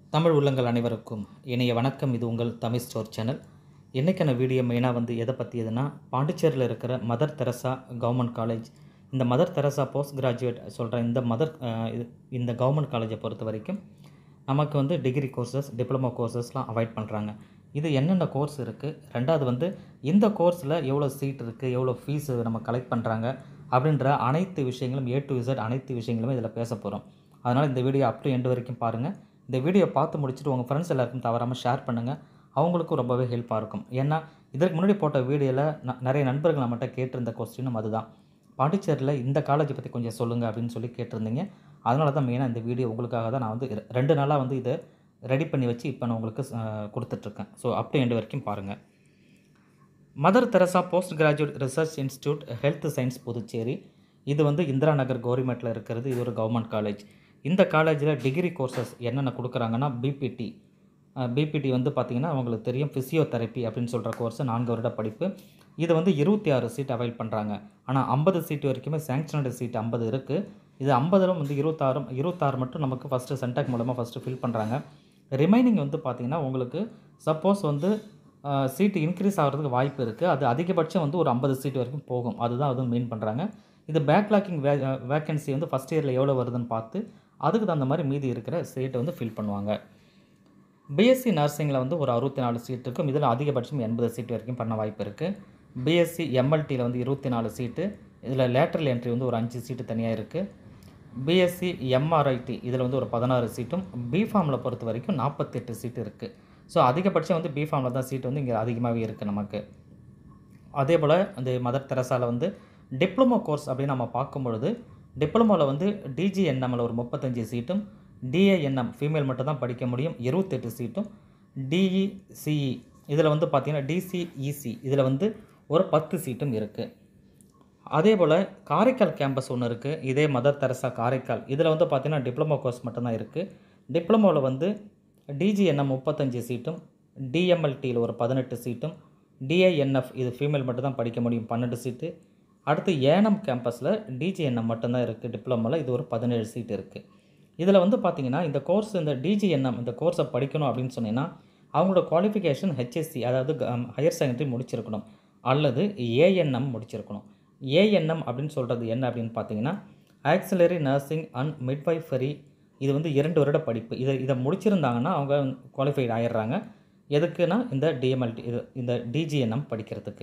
தமிழ் உள்ளங்கள் அனைவருக்கும் இணைய வணக்கம் இது உங்கள் தமிழ் ஸ்டோர் சேனல் இன்றைக்கான வீடியோ மெயினாக வந்து எதை பற்றியதுன்னா பாண்டிச்சேரியில் இருக்கிற மதர் தெரசா கவர்மெண்ட் காலேஜ் இந்த மதர் தெரசா போஸ்ட் கிராஜுவேட் சொல்கிற இந்த மதர் அஹ், இது- இந்த கவர்மெண்ட் காலேஜை பொறுத்த வரைக்கும் நமக்கு வந்து டிகிரி கோர்சஸ் டிப்ளமோ கோர்சஸ்லாம் அவாய்ட் பண்ணுறாங்க இது என்னென்ன கோர்ஸ் இருக்குது ரெண்டாவது வந்து இந்த கோர்ஸில் எவ்வளோ சீட் இருக்குது எவ்வளோ ஃபீஸ் நம்ம கலெக்ட் பண்ணுறாங்க அப்படின்ற அனைத்து விஷயங்களும் ஏ டு இசட் அனைத்து விஷயங்களுமே இதில் பேச போகிறோம் அதனால் இந்த வீடியோ அப் டு எண்டு வரைக்கும் பாருங்கள் இந்த வீடியோ பார்த்து முடிச்சுட்டு உங்கள் ஃப்ரெண்ட்ஸ் எல்லாருக்கும் தவறாமல் ஷேர் பண்ணுங்கள் அவங்களுக்கும் ரொம்பவே ஹெல்ப்பாக இருக்கும் ஏன்னா இதற்கு முன்னாடி போட்ட வீடியோவில் நிறைய நண்பர்கள் நம்மகிட்ட கேட்டிருந்த கொஸ்டினும் அதுதான் பாண்டிச்சேரியில் இந்த காலேஜை பற்றி கொஞ்சம் சொல்லுங்கள் அப்படின்னு சொல்லி கேட்டிருந்தீங்க அதனால தான் மெயினாக இந்த வீடியோ உங்களுக்காக தான் நான் வந்து ரெ- ரெண்டு நாளாக வந்து இதை ரெடி பண்ணி வச்சு இப்போ நான் உங்களுக்கு அஹ், கொடுத்துட்ருக்கேன் ஸோ அப் டு எண்டு வரைக்கும் பாருங்கள் mother Teresa post graduate research institute health science Puducherry இது வந்து இந்திரா நகர் கவர்மெண்ட்டில் இருக்கிறது இது ஒரு கவர்மெண்ட் காலேஜ் இந்த காலேஜில் டிகிரி கோர்சஸ் என்னென்ன கொடுக்குறாங்கன்னா பிபிடி பிபிடி வந்து பார்த்திங்கன்னா அவங்களுக்கு தெரியும் ஃபிசியோதெரப்பி அப்படின்னு சொல்கிற கோர்ஸ் நான்கு வருட படிப்பு இது வந்து இருபத்தி ஆறு சீட் அவைல் பண்ணுறாங்க ஆனால் ஐம்பது சீட் வரைக்குமே சேங்ஷனடு சீட் ஐம்பது இருக்குது இது ஐம்பதிலும் வந்து இருபத்தாறு இருபத்தாறு மட்டும் நமக்கு ஃபஸ்ட்டு சென்டாக் மூலமாக ஃபஸ்ட்டு ஃபில் பண்ணுறாங்க ரிமைனிங் வந்து பார்த்திங்கன்னா உங்களுக்கு சப்போஸ் வந்து சீட்டு இன்க்ரீஸ் ஆகிறதுக்கு வாய்ப்பு இருக்குது அது அதிகபட்சம் வந்து ஒரு ஐம்பது சீட் வரைக்கும் போகும் அதுதான் அதுவும் மெயின் பண்ணுறாங்க இது பேக்லாக்கிங் வே வேக்கன்சி வந்து ஃபஸ்ட் இயரில் எவ்வளோ வருதுன்னு பார்த்து அதுக்கு தகுந்த மாதிரி மீதி இருக்கிற சீட்டை வந்து ஃபில் பண்ணுவாங்க பிஎஸ்சி நர்சிங்கில் வந்து ஒரு அறுபத்தி நாலு சீட் இருக்கும் இதில் அதிகபட்சம் எண்பது சீட் வரைக்கும் பண்ண வாய்ப்பு இருக்குது பிஎஸ்சி எம்எல்டியில் வந்து இருபத்தி நாலு சீட்டு இதில் லேட்டரல் என்ட்ரி வந்து ஒரு அஞ்சு சீட்டு தனியாக இருக்குது பிஎஸ்சி எம்ஆர்ஐடி இதில் வந்து ஒரு பதினாறு சீட்டும் பிஃபார்மில் பொறுத்த வரைக்கும் நாற்பத்தெட்டு சீட்டு இருக்குது ஸோ அதிகபட்சம் வந்து பிஃபார்மில் தான் சீட் வந்து இங்கே அதிகமாகவே இருக்குது நமக்கு அதே போல் அந்த மதர் தெரசாவில் வந்து டிப்ளமோ கோர்ஸ் அப்படின்னு நம்ம பார்க்கும் பொழுது டிப்ளமோவில் வந்து டிஜிஎன்எம்மில் ஒரு முப்பத்தஞ்சு சீட்டும் டிஏஎன்எம் ஃபீமேல் மட்டும் தான் படிக்க முடியும் இருபத்தெட்டு சீட்டும் டிஇசிஇ இதில் வந்து பார்த்திங்கன்னா டிசிஇசி இதில் வந்து ஒரு பத்து சீட்டும் இருக்குது அதே போல் காரைக்கால் கேம்பஸ் ஒன்று இருக்குது இதே மதர் தெரசா காரைக்கால் இதில் வந்து பார்த்தீங்கன்னா டிப்ளமோ கோர்ஸ் மட்டும்தான் இருக்குது டிப்ளமோவில் வந்து டிஜிஎன்எம் முப்பத்தஞ்சு சீட்டும் டிஎம்எல்டியில் ஒரு பதினெட்டு சீட்டும் டிஐஎன்எஃப் இது ஃபீமேல் மட்டும் தான் படிக்க முடியும் பன்னெண்டு சீட்டு அடுத்து ஏனம் கேம்பஸில் டிஜிஎன்எம் மட்டும்தான் இருக்குது டிப்ளமோவில் இது ஒரு பதினேழு சீட் இருக்குது இதில் வந்து பார்த்தீங்கன்னா இந்த கோர்ஸ் இந்த டிஜிஎன்எம் இந்த கோர்ஸை படிக்கணும் அப்படின்னு சொன்னீங்கன்னா அவங்களோட குவாலிஃபிகேஷன் ஹெச்எஸ்சி அதாவது ஹையர் செகண்டரி முடிச்சிருக்கணும் அல்லது ஏஎன்எம் முடிச்சிருக்கணும் ஏஎன்எம் அப்படின்னு சொல்கிறது என்ன அப்படின்னு பார்த்தீங்கன்னா ஆக்சிலரி நர்சிங் அண்ட் மிட்வைஃபரி இது வந்து இரண்டு வருட படிப்பு இதை இதை முடிச்சிருந்தாங்கன்னா அவங்க குவாலிஃபைட் ஆயிடுறாங்க எதுக்குன்னா இந்த டிஎம்எல்டி இது இந்த டிஜிஎன்எம் படிக்கிறதுக்கு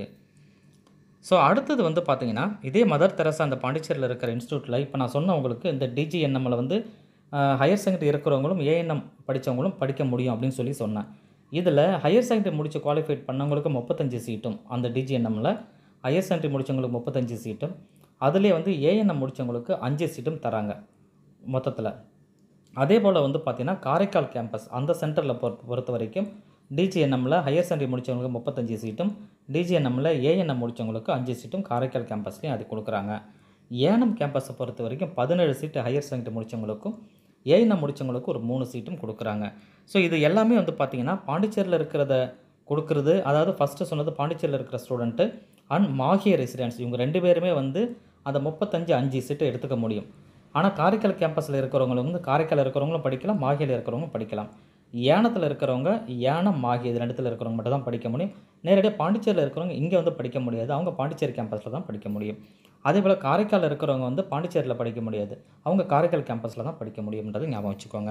ஸோ அடுத்தது வந்து பார்த்தீங்கன்னா இதே மதர் தெரசா அந்த பாண்டிச்சேரியில் இருக்கிற இன்ஸ்டியூட்டில் இப்போ நான் சொன்ன உங்களுக்கு இந்த டிஜிஎன்எம்மில் வந்து ஹையர் செகண்டரி இருக்கிறவங்களும் ஏஎன்எம் படித்தவங்களும் படிக்க முடியும் அப்படின்னு சொல்லி சொன்னேன் இதில் ஹையர் செகண்டரி முடித்து குவாலிஃபைட் பண்ணவங்களுக்கு முப்பத்தஞ்சு சீட்டும் அந்த டிஜிஎன்எம்மில் ஹையர் செகண்டரி முடித்தவங்களுக்கு முப்பத்தஞ்சு சீட்டும் அதுலேயே வந்து ஏஎன்எம் முடித்தவங்களுக்கு அஞ்சு சீட்டும் தராங்க மொத்தத்தில் அதே போல் வந்து பார்த்தீங்கன்னா காரைக்கால் கேம்பஸ் அந்த சென்டரில் பொறுத்த பொறுத்த வரைக்கும் டிஜிஎன்எம்மில் ஹையர் செகண்டரி முடித்தவங்களுக்கு முப்பத்தஞ்சு சீட்டும் டிஜிஎன்எம்மில் ஏஎன்எம் முடித்தவங்களுக்கு அஞ்சு சீட்டும் காரைக்கால் கேம்பஸ்லேயும் அது கொடுக்குறாங்க ஏஎன்எம் கேம்பஸை பொறுத்த வரைக்கும் பதினேழு சீட்டு ஹையர் செகண்டரி முடித்தவங்களுக்கும் ஏஎன்எம் முடித்தவங்களுக்கும் ஒரு மூணு சீட்டும் கொடுக்குறாங்க ஸோ இது எல்லாமே வந்து பார்த்திங்கன்னா பாண்டிச்சேரியில் இருக்கிறத கொடுக்குறது அதாவது ஃபஸ்ட்டு சொன்னது பாண்டிச்சேரியில் இருக்கிற ஸ்டூடெண்ட்டு அண்ட் மாஹிய ரெசிடென்ட்ஸ் இவங்க ரெண்டு பேருமே வந்து அந்த முப்பத்தஞ்சு அஞ்சு சீட்டை எடுத்துக்க முடியும் ஆனால் காரைக்கால் கேம்பஸில் இருக்கிறவங்க வந்து காரைக்கால் இருக்கிறவங்களும் படிக்கலாம் மாஹியில் இருக்கிறவங்க படிக்கலாம் ஏனத்தில் இருக்கிறவங்க ஏனம் மாஹி இது ரெண்டுத்தில் இருக்கிறவங்க மட்டும் தான் படிக்க முடியும் நேரடியாக பாண்டிச்சேரியில் இருக்கிறவங்க இங்கே வந்து படிக்க முடியாது அவங்க பாண்டிச்சேரி கேம்பஸில் தான் படிக்க முடியும் அதே போல் காரைக்கால் இருக்கிறவங்க வந்து பாண்டிச்சேரியில் படிக்க முடியாது அவங்க காரைக்கால் கேம்பஸில் தான் படிக்க முடியும்ன்றது ஞாபகம் வச்சுக்கோங்க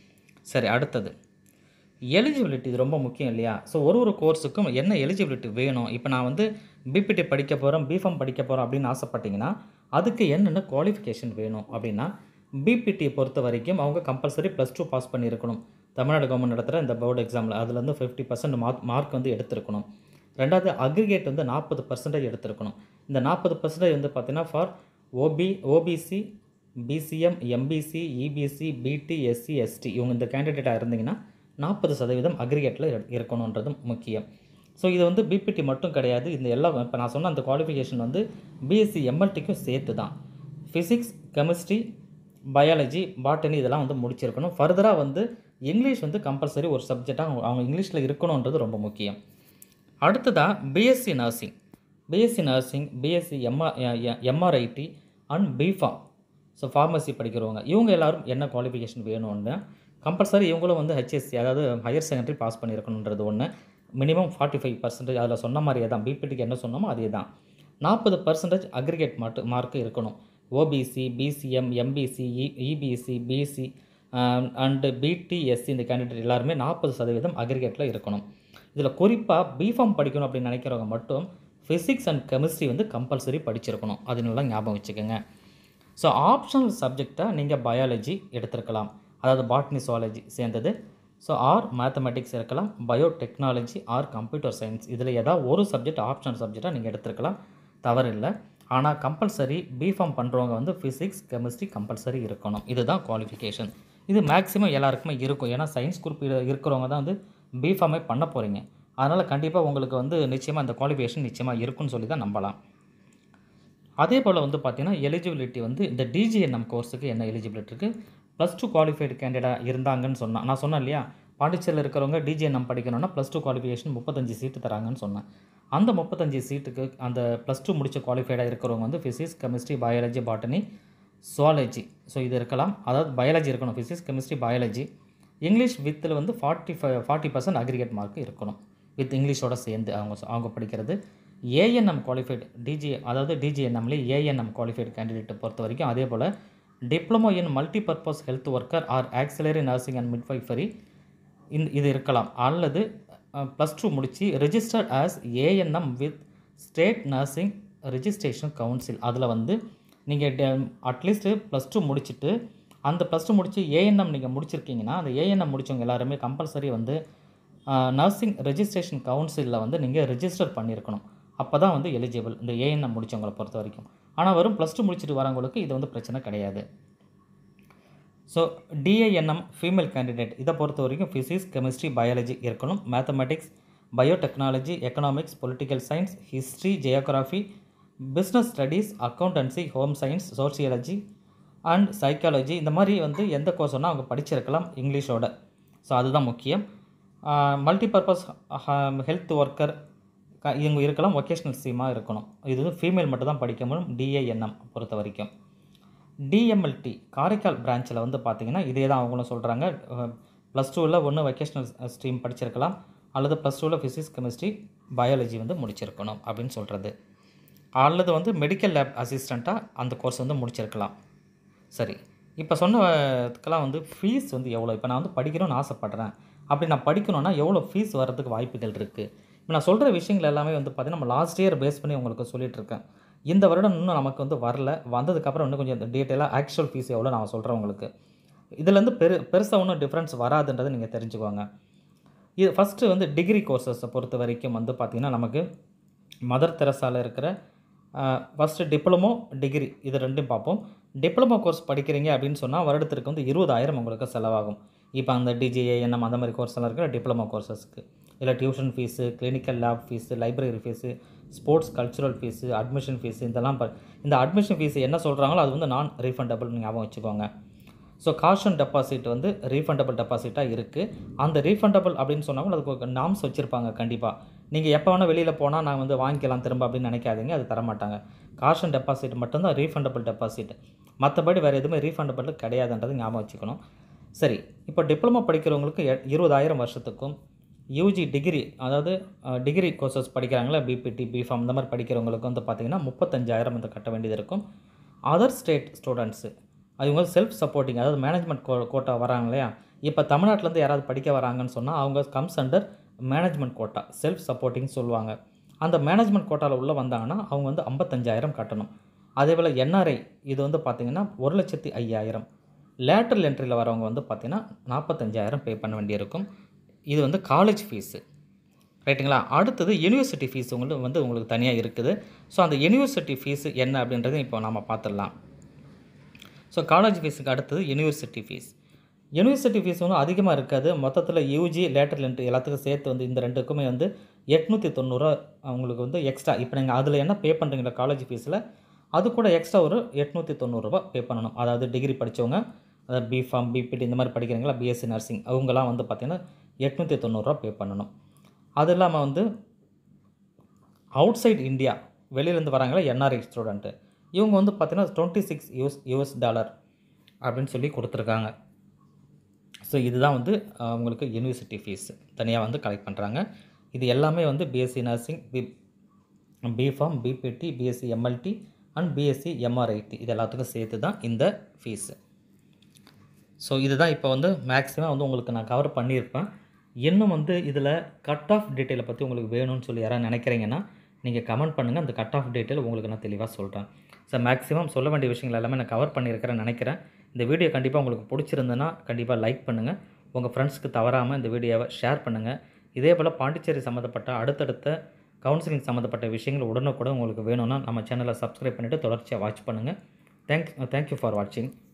சரி அடுத்தது எலிஜிபிலிட்டி இது ரொம்ப முக்கியம் இல்லையா ஸோ ஒரு ஒரு கோர்ஸுக்கும் என்ன எலிஜிபிலிட்டி வேணும் இப்போ நான் வந்து பிபிடி படிக்க போகிறேன் பிஃபார்ம் படிக்க போகிறேன் அப்படின்னு ஆசைப்பட்டீங்கன்னா அதுக்கு என்னென்ன குவாலிஃபிகேஷன் வேணும் அப்படின்னா பிபிடியை பொறுத்த வரைக்கும் அவங்க கம்பல்சரி ப்ளஸ் டூ பாஸ் பண்ணியிருக்கணும் தமிழ்நாடு கவர்மெண்ட் நடத்துகிற இந்த போர்டு எக்ஸாமில் அதுலேருந்து ஃபிஃப்டி பர்சன்ட் மார்க் மார்க் வந்து எடுத்திருக்கணும் ரெண்டாவது அக்ரிகேட் வந்து நாற்பது பர்சன்டேஜ் எடுத்திருக்கணும் இந்த நாற்பது பர்சன்டேஜ் வந்து பார்த்தீங்கன்னா for OB OBC BCM MBC EBC BT SC ST இவங்க இந்த கேண்டிடேட்டாக இருந்தீங்கன்னா நாற்பது சதவீதம் அக்ரிகேட்டில் இருக்கணுன்றது முக்கியம் ஸோ இது வந்து பிபிடி மட்டும் கிடையாது இந்த எல்லா இப்போ நான் சொன்ன அந்த குவாலிஃபிகேஷன் வந்து பிஎஸ்சி எம்எல்டிக்கும் சேர்த்து தான் ஃபிசிக்ஸ் கெமிஸ்ட்ரி பயாலஜி பாட்டனி இதெல்லாம் வந்து முடிச்சிருக்கணும் ஃபர்தராக வந்து இங்கிலீஷ் வந்து கம்பல்சரி ஒரு சப்ஜெக்டாக அவங்க அவங்க இங்கிலீஷில் இருக்கணுன்றது ரொம்ப முக்கியம் அடுத்ததாக BSc nursing BSc nursing BSc MR MRIT and BPharm so pharmacy படிக்கிறவங்க இவங்க எல்லாரும் என்ன குவாலிஃபிகேஷன் வேணும்னு கம்பல்சரி இவங்களும் வந்து ஹெச்எஸ்சி அதாவது ஹையர் செகண்டரி பாஸ் பண்ணியிருக்கணுன்றது ஒன்று மினிமம் ஃபார்ட்டி ஃபைவ் பர்சன்டேஜ் அதில் சொன்ன மாதிரியே தான் பிபிடிக்கு என்ன சொன்னோமோ அதே தான் நாற்பது பர்சன்டேஜ் அக்ரிகேட் மார்க் மார்க்கு இருக்கணும் OBC BCM MBC EBC BC and BTSC இந்த கேண்டிடேட் எல்லாருமே நாற்பது சதவீதம் அக்ரிகேட்டில் இருக்கணும் இதில் குறிப்பாக பிஃபார்ம் படிக்கணும் அப்படின்னு நினைக்கிறவங்க மட்டும் ஃபிசிக்ஸ் அண்ட் கெமிஸ்ட்ரி வந்து கம்பல்சரி படிச்சிருக்கணும் அது நல்லா ஞாபகம் வச்சுக்கோங்க ஸோ ஆப்ஷனல் சப்ஜெக்டாக நீங்கள் பயாலஜி எடுத்திருக்கலாம் அதாவது பாட்னி சுவாலஜி சேர்ந்தது ஸோ ஆர் மேத்தமெட்டிக்ஸ் இருக்கலாம் பயோடெக்னாலஜி ஆர் கம்ப்யூட்டர் சயின்ஸ் இதில் ஏதாவது ஒரு சப்ஜெக்ட் ஆப்ஷனல் சப்ஜெக்டாக நீங்கள் எடுத்திருக்கலாம் தவறில்லை ஆனால் கம்பல்சரி பிஃபார்ம் பண்ணுறவங்க வந்து ஃபிசிக்ஸ் கெமிஸ்ட்ரி கம்பல்சரி இருக்கணும் இதுதான் குவாலிஃபிகேஷன் இது மேக்ஸிமம் எல்லாருக்குமே இருக்கும் ஏன்னா சயின்ஸ் குரூப் இருக்கிறவங்க தான் வந்து பிஃபார்மே பண்ண போகிறீங்க அதனால் கண்டிப்பாக உங்களுக்கு வந்து நிச்சயமாக இந்த குவாலிஃபிகேஷன் நிச்சயமாக இருக்குன்னு சொல்லி தான் நம்பலாம் அதே போல் வந்து பார்த்தீங்கன்னா எலிஜிபிலிட்டி வந்து இந்த டிஜிஎன்எம் கோர்ஸுக்கு என்ன எலிஜிபிலிட்டி இருக்குது ப்ளஸ் டூ குவாலிஃபைடு கேண்டிடேட் இருந்தாங்கன்னு சொன்னேன் நான் சொன்னேன் இல்லையா பாண்டிச்சேரியில் இருக்கிறவங்க டிஜிஎன்எம் படிக்கணும்னா ப்ளஸ் டூ குவாலிஃபிகேஷன் முப்பத்தஞ்சு சீட்டு தராங்கன்னு சொன்னேன் அந்த முப்பத்தஞ்சு சீட்டுக்கு அந்த ப்ளஸ் டூ முடிச்ச குவாலிஃபைடாக இருக்கிறவங்க வந்து physics chemistry biology botany zoology so இது இருக்கலாம் அதாவது பயாலஜி இருக்கணும் ஃபிசிக்ஸ் கெமிஸ்ட்ரி பயாலஜி இங்கிலீஷ் வித்தில் வந்து forty five forty percent aggregate mark இருக்கணும் வித் இங்கிலீஷோட சேர்ந்து அவங்க அவங்க படிக்கிறது ஏஎன்எம் குவாலிஃபைடு டிஜி அதாவது டிஜிஎன்எம்லேயே ஏஎன்எம் குவாலிஃபைடு கேண்டிடேட்டை பொறுத்த வரைக்கும் அதே போல் diploma in multipurpose health worker or auxiliary nursing and midwifery இந்த இது இருக்கலாம் அல்லது ப்ளஸ் டூ முடித்து registered as ANM with state nursing registration council அதில் வந்து நீங்கள் அட்லீஸ்ட்டு ப்ளஸ் டூ முடிச்சுட்டு அந்த ப்ளஸ் டூ முடித்து ஏஎன்எம் நீங்கள் முடிச்சிருக்கீங்கன்னா அந்த ஏஎன்எம் முடித்தவங்க எல்லாருமே கம்பல்சரி வந்து நர்சிங் ரெஜிஸ்ட்ரேஷன் கவுன்சிலில் வந்து நீங்கள் ரெஜிஸ்டர் பண்ணியிருக்கணும் அப்போ தான் வந்து எலிஜிபிள் இந்த ஏஎன்எம் முடித்தவங்களை பொறுத்த வரைக்கும் ஆனால் வெறும் ப்ளஸ் டூ முடிச்சுட்டு வரவங்களுக்கு இது வந்து பிரச்சனை கிடையாது ஸோ டிஏஎன்எம் ஃபீமேல் கேண்டிடேட் இதை பொறுத்த வரைக்கும் ஃபிசிக்ஸ் கெமிஸ்ட்ரி பயாலஜி இருக்கணும் mathematics biotechnology economics political science history geography business studies accountancy home science sociology and psychology இந்த மாதிரி வந்து எந்த கோர்ஸ் வேணால் அவங்க படிச்சிருக்கலாம் இங்கிலீஷோட ஸோ அதுதான் முக்கியம் மல்டிபர்பஸ் ஹெல்த் ஒர்க்கர் க இவங்க இருக்கலாம் ஒகேஷ்னல் ஸ்ட்ரீமாக இருக்கணும் இது வந்து ஃபீமேல் மட்டும் தான் படிக்க முடியும் டிஏஎன்எம் பொறுத்த வரைக்கும் டிஎம்எல்டி காரைக்கால் பிரான்ச்சில் வந்து பார்த்தீங்கன்னா இதே தான் அவங்களும் சொல்கிறாங்க ப்ளஸ் டூவில் ஒன்று வெக்கேஷ்னல் ஸ்ட்ரீம் படிச்சிருக்கலாம் அல்லது ப்ளஸ் டூவில் ஃபிசிக்ஸ் கெமிஸ்ட்ரி பயாலஜி வந்து முடிச்சிருக்கணும் அப்படின்னு சொல்கிறது அல்லது வந்து மெடிக்கல் லேப் அசிஸ்டண்ட்டாக அந்த கோர்ஸ் வந்து முடிச்சிருக்கலாம் சரி இப்போ சொன்னதுக்கெல்லாம் வந்து ஃபீஸ் வந்து எவ்வளோ இப்போ நான் வந்து படிக்கணும்னு ஆசைப்பட்றேன் அப்படி நான் படிக்கணும்னா எவ்வளோ ஃபீஸ் வர்றதுக்கு வாய்ப்புகள் இருக்குது இப்போ நான் சொல்கிற விஷயங்கள் எல்லாமே வந்து பார்த்திங்கன்னா நம்ம லாஸ்ட் இயர் பேஸ் பண்ணி உங்களுக்கு சொல்லிட்டு இருக்கேன் இந்த வருடம் இன்னும் நமக்கு வந்து வரல வந்ததுக்கப்புறம் இன்னும் கொஞ்சம் டீட்டெயிலாக ஆக்சுவல் ஃபீஸ் எவ்வளோ நான் சொல்கிறேன் உங்களுக்கு இதுலேருந்து பெரு பெருசாக ஒன்றும் டிஃப்ரென்ஸ் வராதுன்றதை நீங்கள் தெரிஞ்சுக்கோங்க இது ஃபஸ்ட்டு வந்து டிகிரி கோர்சஸை பொறுத்த வரைக்கும் வந்து பார்த்திங்கன்னா நமக்கு மதர் தெரசாவில் இருக்கிற ஃபஸ்ட்டு டிப்ளமோ டிகிரி இது ரெண்டும் பார்ப்போம் டிப்ளமோ கோர்ஸ் படிக்கிறீங்க அப்படின்னு சொன்னால் வருடத்திற்கு வந்து இருபதாயிரம் உங்களுக்கு செலவாகும் இப்போ அந்த டிஜிஏஎன்எம் அந்த மாதிரி கோர்ஸ் எல்லாம் இருக்கிற டிப்ளமோ கோர்சஸ்க்கு இல்லை tuition fees clinical lab fees library fees sports cultural fees admission fees இதெல்லாம் ப இந்த அட்மிஷன் ஃபீஸ் என்ன சொல்கிறாங்களோ அது வந்து நான் ரீஃபண்டபிள் ஞாபகம் வச்சுக்கோங்க ஸோ காஷன் டெபாசிட் வந்து ரீஃபண்டபிள் டெபாசிட்டாக இருக்குது அந்த ரீஃபண்டபிள் அப்படின்னு சொன்னாலும் அதுக்கு ஒரு நாம்ஸ் வச்சுருப்பாங்க கண்டிப்பாக நீங்கள் எப்போ வேணால் வெளியில் போனால் நான் வந்து வாங்கிக்கலாம் திரும்ப அப்படின்னு நினைக்காதீங்க அது தரமாட்டாங்க காஷன் டெபாசிட் மட்டும்தான் ரீஃபண்டபிள் டெபாசிட் மற்றபடி வேறு எதுவுமே ரீஃபண்டபிள் கிடையாதுன்றது ஞாபகம் வச்சுக்கணும் சரி இப்போ டிப்ளமோ படிக்கிறவங்களுக்கு எ- இருபதாயிரம் வருஷத்துக்கும் யூஜி டிகிரி அதாவது டிகிரி கோர்சஸ் படிக்கிறாங்களா பிபிடி பிஃபார்ம் இந்த மாதிரி படிக்கிறவங்களுக்கு வந்து பார்த்திங்கன்னா முப்பத்தஞ்சாயிரம் வந்து கட்ட வேண்டியது இருக்கும் அதர் ஸ்டேட் ஸ்டூடெண்ட்ஸு அவங்க செல்ஃப் சப்போர்ட்டிங் அதாவது மேனேஜ்மெண்ட் கோ கோட்டா வராங்க இல்லையா இப்போ தமிழ்நாட்டிலேருந்து யாராவது படிக்க வராங்கன்னு சொன்னால் அவங்க comes under management quota self supporting சொல்லுவாங்க அந்த மேனேஜ்மெண்ட் கோட்டாவில் உள்ளே வந்தாங்கன்னா அவங்க வந்து ஐம்பத்தஞ்சாயிரம் கட்டணும் அதே போல் என்ஆர்ஐ இது வந்து பார்த்திங்கன்னா ஒரு லட்சத்தி ஐயாயிரம் லேட்டரல் என்ட்ரியில் வரவங்க வந்து பார்த்திங்கன்னா நாற்பத்தஞ்சாயிரம் பே பண்ண வேண்டியிருக்கும் இது வந்து காலேஜ் ஃபீஸு ரைட்டுங்களா அடுத்தது யூனிவர்சிட்டி ஃபீஸ் உங்களுக்கு வந்து உங்களுக்கு தனியாக இருக்குது ஸோ அந்த யூனிவர்சிட்டி ஃபீஸு என்ன அப்படின்றத இப்போ நம்ம பார்த்துடலாம் ஸோ காலேஜ் ஃபீஸுக்கு அடுத்தது யூனிவர்சிட்டி ஃபீஸ் யூனிவர்சிட்டி ஃபீஸ் வந்து அதிகமாக இருக்காது மொத்தத்தில் யூஜி லேட்டரல் என்ட்ரி எல்லாத்துக்கும் சேர்த்து வந்து இந்த ரெண்டுக்குமே வந்து எட்நூற்றி தொண்ணூறுரூவா உங்களுக்கு வந்து எக்ஸ்ட்ரா இப்போ நீங்கள் அதில் என்ன பே பண்ணுறீங்களா காலேஜ் ஃபீஸில் அது கூட எக்ஸ்ட்ரா ஒரு எட்நூற்றி தொண்ணூறுரூவா பே பண்ணணும் அதாவது டிகிரி படித்தவங்க அதாவது பிஃபார்ம் பிபிடி இந்த மாதிரி படிக்கிறீங்களா பிஎஸ்சி நர்சிங் அவங்களாம் வந்து பார்த்திங்கன்னா எட்நூற்றி தொண்ணூறுரூவா பே பண்ணணும் அது இல்லாமல் வந்து அவுட் சைட் இந்தியா வெளியிலேருந்து வராங்களா என்ஆர்ஐ ஸ்டூடெண்ட்டு இவங்க வந்து பார்த்தீங்கன்னா twenty six US US dollar அப்படின்னு சொல்லி கொடுத்துருக்காங்க ஸோ இதுதான் வந்து அஹ், உங்களுக்கு யூனிவர்சிட்டி ஃபீஸ் தனியாக வந்து கலெக்ட் பண்ணுறாங்க இது எல்லாமே வந்து BSc nursing B BPharm BPT BSc MLT and BSc MRIT இது எல்லாத்துக்கும் சேர்த்து தான் இந்த ஃபீஸு ஸோ இதுதான் இப்போ வந்து மேக்ஸிமம் வந்து உங்களுக்கு நான் கவர் பண்ணியிருப்பேன் இன்னும் வந்து இதில் கட் ஆஃப் டீட்டெயிலை பற்றி உங்களுக்கு வேணும்னு சொல்லி யாராவது நினைக்கிறீங்கன்னா நீங்கள் கமெண்ட் பண்ணுங்கள் அந்த கட் ஆஃப் டீட்டெயில் உங்களுக்கு நான் தெளிவாக சொல்கிறேன் ஸோ மேக்ஸிமம் சொல்ல வேண்டிய விஷயங்கள் எல்லாமே நான் கவர் பண்ணியிருக்கிறேன்னு நினைக்கிறேன் இந்த வீடியோ கண்டிப்பாக உங்களுக்கு பிடிச்சிருந்ததுன்னா கண்டிப்பாக லைக் பண்ணுங்கள் உங்கள் ஃப்ரெண்ட்ஸ்க்கு தவறாமல் இந்த வீடியோவை ஷேர் பண்ணுங்கள் இதே போல் பாண்டிச்சேரி சம்மந்தப்பட்ட அடுத்தடுத்த கவுன்சிலிங் சம்மந்தப்பட்ட விஷயங்கள் உடனுக்குடன் உங்களுக்கு வேணும்னா நம்ம சேனலை சப்ஸ்கிரைப் பண்ணிவிட்டு தொடர்ச்சியாக வாட்ச் பண்ணுங்கள் தேங்க் தேங்க்யூ ஃபார் வாட்சிங்